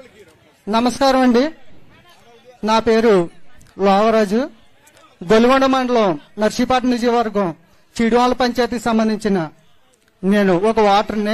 నమస్కారం అండి నా పేరు లోవరాజు గొలుగొండ మండలం నర్సీపట్నం నియోజకవర్గం చిడివాళ్ళ పంచాయతీకి సంబంధించిన నేను ఒక ఓటర్ని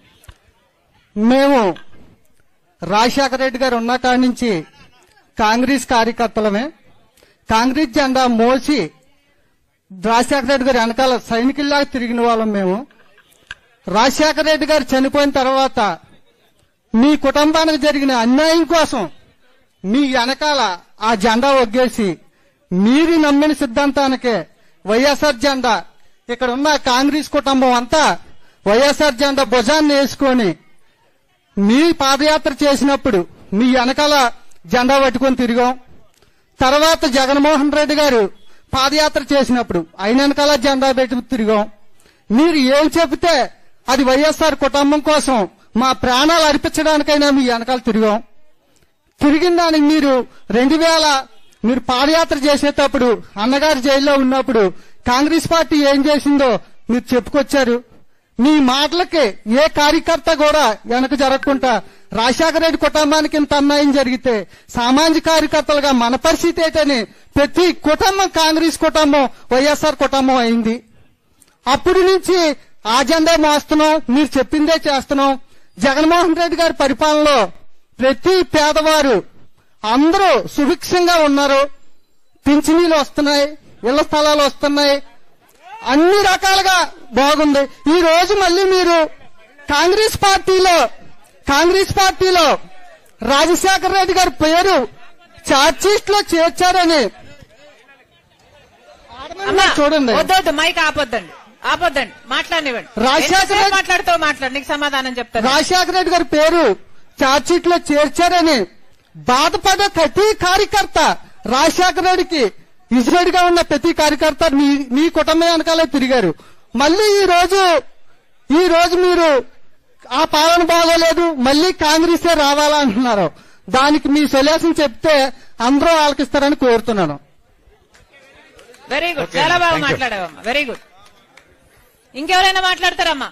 మేము రాజశేఖర రెడ్డి గారు ఉన్న కాడి నుంచి కాంగ్రెస్ కార్యకర్తలమే కాంగ్రెస్ జెండా మోసి రాజశేఖర రెడ్డి గారు వెనకాల సైనికుల్లాగా తిరిగిన వాళ్ళం మేము రాజశేఖర రెడ్డి గారు చనిపోయిన తర్వాత మీ కుటుంబానికి జరిగిన అన్యాయం కోసం మీ వెనకాల ఆ జెండా ఒగ్గేసి మీరు నమ్మిన సిద్ధాంతానికే వైఎస్ఆర్ జెండా ఇక్కడ ఉన్న కాంగ్రెస్ కుటుంబం అంతా వైఎస్ఆర్ జెండా భుజాన్ని వేసుకొని మీ పాదయాత్ర చేసినప్పుడు మీ వెనకాల జెండా పట్టుకొని తిరిగాం తర్వాత జగన్మోహన్ రెడ్డి గారు పాదయాత్ర చేసినప్పుడు ఆయన వెనకాల జెండా పెట్టి తిరిగాం మీరు ఏం చెబితే అది వైఎస్ఆర్ కుటుంబం కోసం మా ప్రాణాలు అర్పించడానికైనా మీ వెనకాల తిరిగాం తిరిగిన దానికి మీరు రెండు వేల మీరు పాదయాత్ర చేసేటప్పుడు అన్నగారు జైల్లో ఉన్నప్పుడు కాంగ్రెస్ పార్టీ ఏం చేసిందో మీరు చెప్పుకొచ్చారు మీ మాటలకి ఏ కార్యకర్త కూడా వెనక జరగకుండా రాజశేఖర రెడ్డి కుటుంబానికి ఇంత అన్యాయం జరిగితే సామాజిక కార్యకర్తలుగా మన పరిస్థితి ఏంటని ప్రతి కుటుంబం కాంగ్రెస్ కుటుంబం వైఎస్ఆర్ కుటుంబం అయింది అప్పటి నుంచి ఆ జెండా మోస్తున్నాం మీరు చెప్పిందే చేస్తున్నాం జగన్మోహన్ రెడ్డి గారి పరిపాలనలో ప్రతి పేదవారు అందరూ సుభిక్షంగా ఉన్నారు పింఛనీలు వస్తున్నాయి ఇళ్ల స్థలాలు వస్తున్నాయి అన్ని రకాలుగా బాగుంది ఈ రోజు మళ్ళీ మీరు కాంగ్రెస్ పార్టీలో కాంగ్రెస్ పార్టీలో రాజశేఖర రెడ్డి గారి పేరు చార్జ్షీట్ లో చేర్చారని అమ్మా, చూడండి వద్దొద్దు మైక్ ఆపొద్దండి ఆపొద్దండి మాట్లాడినివ్వండి రాజశేఖర ఎంతసేపు రెడ్డి- మాట్లాడుతూ మాట్లాడు నీకు సమాధానం చెప్తాను రాజశేఖర రెడ్డి గారి పేరు చార్జ్షీట్ లో చేర్చారని బాధపడే ప్రతి కార్యకర్త రాజశేఖర రెడ్డికి ఇజ్రాయిడ్గా ఉన్న ప్రతి కార్యకర్త మీ మీ కుటుంబం వెనకాలే తిరిగారు మళ్ళీ ఈ రోజు ఈ రోజు మీరు ఆ పాలన బాగోలేదు మళ్ళీ కాంగ్రెసే రావాలా అంటున్నారు దానికి మీ సొల్యూషన్ చెప్తే అందరూ ఆలకిస్తారని కోరుతున్నాను వెరీ గుడ్ Okay, చాలా బాగా thank you. మాట్లాడావమ్మా వెరీ గుడ్ ఇంకెవరైనా మాట్లాడతారమ్మా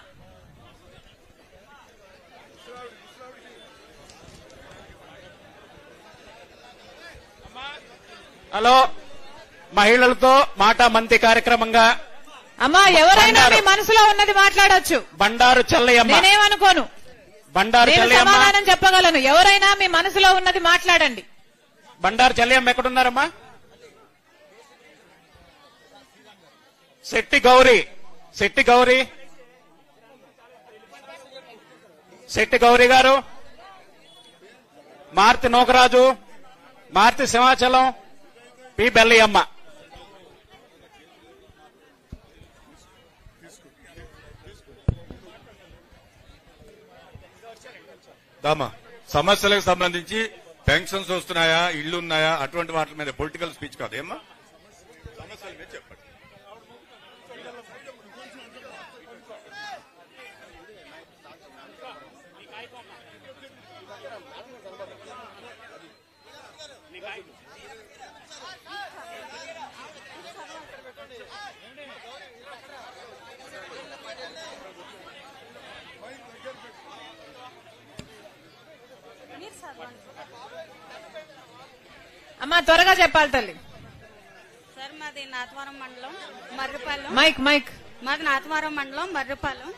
హలో మహిళలతో మాట మంతి కార్యక్రమంగా అమ్మా ఎవరైనా బండారు. మీ మనసులో ఉన్నది మాట్లాడొచ్చు బండారు చెల్లయ్యమ్మ నేనేమనుకోను బండారు నేను చెల్లయ్యమ్మ సమాధానం చెప్పగలను ఎవరైనా మీ మనసులో ఉన్నది మాట్లాడండి బండారు చెల్లయ్యమ్మ ఎక్కడున్నారమ్మా శెట్టి గౌరీ శెట్టి గౌరీ శెట్టి గౌరీ గారు మార్తి నోకరాజు మార్తి సింహాచలం పి బెల్లయ్యమ్మ దామా సమస్యలకు సంబంధించి పెన్షన్స్ వస్తున్నాయా ఇళ్లు ఉన్నాయా అటువంటి వాటి మీద పొలిటికల్ స్పీచ్ కాదు ఏమ్మా సమస్యల మీద చెప్పండి అమ్మా త్వరగా చెప్పాలి తల్లి సార్ మాది నాతవరం మండలం మర్రిపాలెం మైక్ మైక్ మాది నాతవరం మండలం మర్రిపాలెం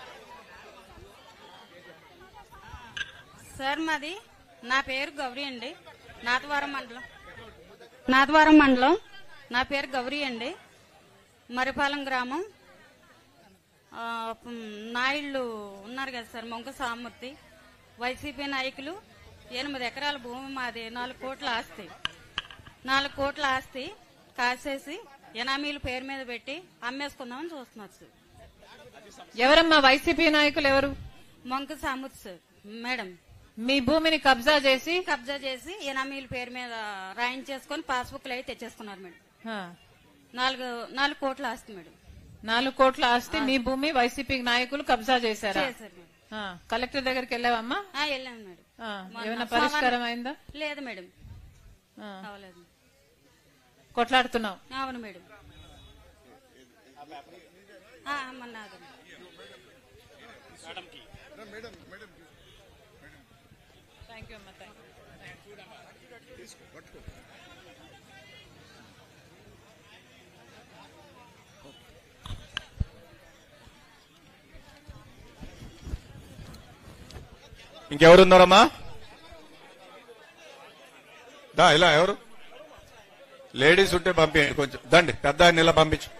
సార్ మాది నా పేరు గౌరీ అండి నాతవరం మండలం నాతవరం మండలం నా పేరు గౌరీ అండి మర్రిపాలెం గ్రామం ఆ, మ్, నాయుళ్ళు ఉన్నారు కదా సార్ మొంక సామూర్తి వైసీపీ నాయకులు ఎనిమిది ఎకరాల భూమి మాది నాలుగు కోట్ల ఆస్తి నాలుగు కోట్ల ఆస్తి కాసేసి ఎనామీల పేరు మీద పెట్టి అమ్మేసుకుందామని చూస్తున్నారు సార్ ఎవరమ్మా వైసీపీ నాయకులు ఎవరు మొంక సామూర్తి సార్ మేడం మీ భూమిని కబ్జా చేసి కబ్జా చేసి ఎనామీల పేరు మీద రాయించేసుకొని పాస్బుక్లు అయితే తెచ్చేసుకున్నారు మేడం ఆ, నాలుగు నాలుగు కోట్ల ఆస్తి మేడం నాలుగు కోట్ల ఆస్తి మీ భూమి వైసీపీ నాయకులు కబ్జా చేశారా చేశారు మేడం ఆ, కలెక్టర్ దగ్గరికి వెళ్ళావమ్మా ఆ, వెళ్ళాను మేడం ఆ, మొన్న ఏమైనా సోమవారం- పరిష్కారం అయిందా లేదు మేడం ఆ, అవలేదు కొట్లాడుతున్నావు అవును మేడం ఆ, మొన్న ఆగండి. థ్యాంక్ యూ అమ్మా థ్యాంక్ యూ ఇంకెవరు ఉన్నారమ్మా దా ఇలా ఎవరు లేడీస్ ఉంటే పంపించండి కొంచెం దండి పెద్ద ఆయన ఇలా పంపించు